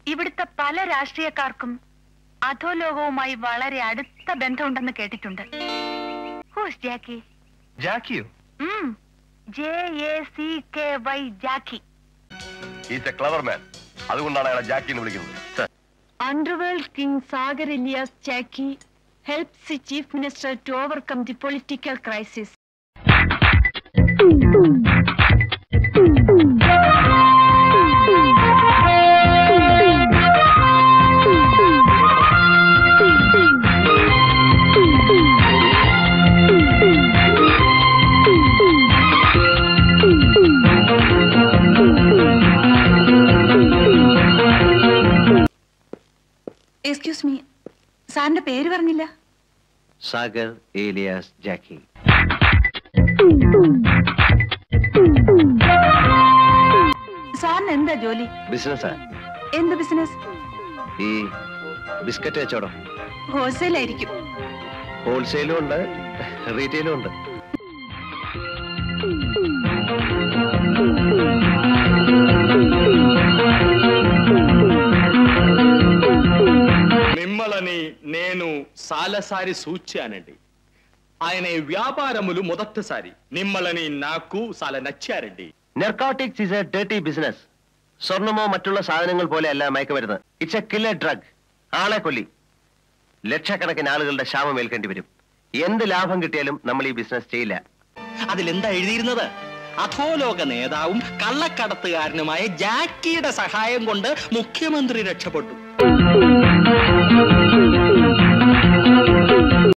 ഇവിടുത്തെ പല രാഷ്ട്രീയക്കാർക്കും അധോലോകവുമായി വളരെ അടുത്ത ബന്ധമുണ്ടെന്ന് കേട്ടിട്ടുണ്ട് ഹൂസ് ജാക്കി ജാക്കിയോ J A C K Y Jackie is a clever man അതുകൊണ്ടാണ് അയാളെ ജാക്കി എന്ന് വിളിക്കുന്നത് Underworld King Sagar Elias Jackie helps the Chief Minister to overcome the political crisis. Excuse me സാറിന്റെ പേര് പറഞ്ഞില്ല സാഗർ ഏലിയാസ് ജാക്കി സാറിന് എന്താ ജോലി ബിസിനസ്സാ എന്ത് ബിസിനസ് ഈ ബിസ്ക്കറ്റ് കച്ചവടം ഹോൾസെയിൽ ആയിരിക്കും ഹോൾസെയിലും ഉണ്ട് റീറ്റെയിലും ഉണ്ട് మిమ్మల్ని నేను సాలసారి సూచానండి ఆయన ఈ వ్యాపారములు మొదటిసారి మిమ్మల్ని నాకు చాలా నచ్చారండి narcotics is a dirty business സ്വർണമോ മറ്റുള്ള സാധനങ്ങൾ പോലെയല്ല മയക്കുമരുന്ന് ഇറ്റ്സ് എ കില്ലർ ഡ്രഗ് ആളെ കൊല്ലി ലക്ഷക്കണക്കിന് ആളുകളുടെ ക്ഷാമം ഏൽക്കേണ്ടി വരും എന്ത് ലാഭം കിട്ടിയാലും നമ്മൾ ഈ ബിസിനസ് ചെയ്യില്ല അതിലെന്താ എഴുതിയിരുന്നത് അധോലോക നേതാവും കള്ളക്കടത്തുകാരനുമായ ജാക്കിയുടെ സഹായം കൊണ്ട് മുഖ്യമന്ത്രി രക്ഷപ്പെട്ടു